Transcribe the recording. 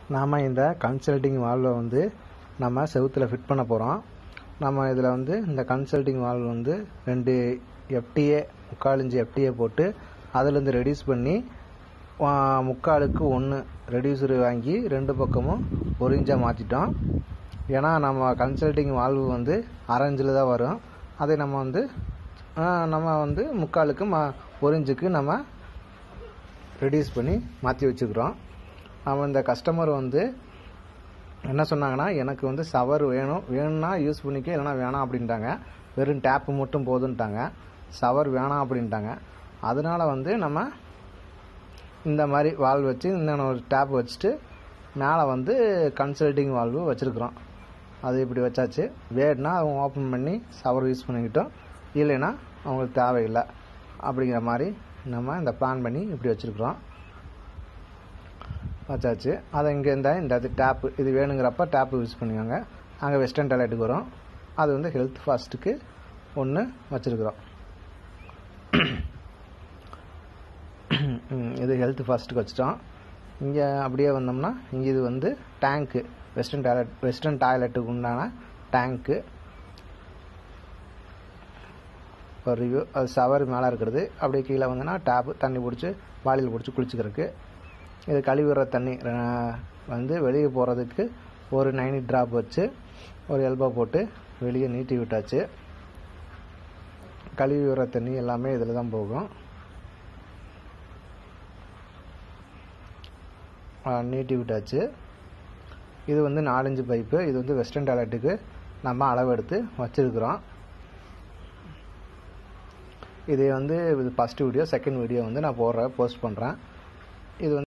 நாம் இந்த கன்சல்டிங் வால்வை வந்து நம்ம செவுத்தில் ஃபிட் பண்ண போகிறோம் நம்ம இதில் வந்து இந்த கன்சல்டிங் வால்வ் வந்து ரெண்டு எஃப்டிஏ முக்கால் இன்ச்சு எஃப்டிஏ போட்டு அதுலேருந்து ரெடியூஸ் பண்ணி ஆ, முக்காலுக்கு ஒன்று ரெடியூசர் வாங்கி ரெண்டு பக்கமும் ஒரு இன்ச்சாக மாற்றிட்டோம் ஏன்னா நம்ம கன்சல்டிங் வால்வு வந்து அரை இன்ச்சில் தான் வரும் அதை நம்ம வந்து ஆ, நம்ம வந்து முக்காலுக்கு மா ஒரு இன்ச்சுக்கு நம்ம ரெடியூஸ் பண்ணி மாற்றி வச்சுக்கிறோம் நம்ம இந்த கஸ்டமர் வந்து என்ன சொன்னாங்கன்னா எனக்கு வந்து சவர் வேணும் வேணும்னா யூஸ் பண்ணிக்க இல்லைனா வேணாம் அப்படின்ட்டாங்க வெறும் டேப்பு மட்டும் போதுன்ட்டாங்க சவர் வேணாம் அப்படின்ட்டாங்க அதனால வந்து நம்ம இந்த மாதிரி வால்வ் வச்சு இந்த ஒரு டேப் வச்சுட்டு மேலே வந்து கன்சல்டிங் வால்வு வச்சுருக்குறோம் அது இப்படி வச்சாச்சு வேணுனா அவங்க ஓப்பன் பண்ணி சவர் யூஸ் பண்ணிக்கிட்டோம் இல்லைன்னா அவங்களுக்கு தேவையில்லை அப்படிங்கிற மாதிரி நம்ம இந்த பிளான் பண்ணி இப்படி வச்சுருக்குறோம் வச்சாச்சு அதை இங்கே இந்த இந்த இது டேப்பு இது வேணுங்கிறப்ப டேப்பு யூஸ் பண்ணிக்கோங்க அங்கே வெஸ்டர்ன் டாய்லெட்டுக்கு வரும் அது வந்து ஹெல்த் ஃபாஸ்ட்டுக்கு ஒன்று வச்சுருக்குறோம் இது ஹெல்த் ஃபர்ஸ்ட்டுக்கு வச்சிட்டோம் இங்கே அப்படியே வந்தோம்னா இங்கே இது வந்து டேங்க்கு வெஸ்டர்ன் டாய்லெட் வெஸ்டர்ன் டாய்லெட்டுக்கு உண்டான டேங்க்கு ஒரு ரிவ்யூ அது சவர் மேலே இருக்கிறது அப்படியே கீழே வந்தோன்னா டேப்பு தண்ணி பிடிச்சி வாளியில் பிடிச்சி குளிச்சுக்கிறதுக்கு இது கழிவுற தண்ணி அஹ், வந்து வெளியே போகிறதுக்கு ஒரு நைனி ட்ராப் வச்சு ஒரு எல்போ போட்டு வெளியே நீட்டி விட்டாச்சு கழுவி வர தண்ணி எல்லாமே இதில் தான் போகும் அஹ், நீட்டி விட்டாச்சு இது வந்து நாலஞ்சு பைப்பு இது வந்து வெஸ்டர்ன் டாய்லெட்டுக்கு நம்ம அளவெடுத்து வச்சுருக்குறோம் இது வந்து இது ஃபஸ்ட் வீடியோ செகண்ட் வீடியோ வந்து நான் போடுறேன் போஸ்ட் பண்ணுறேன் இது வந்து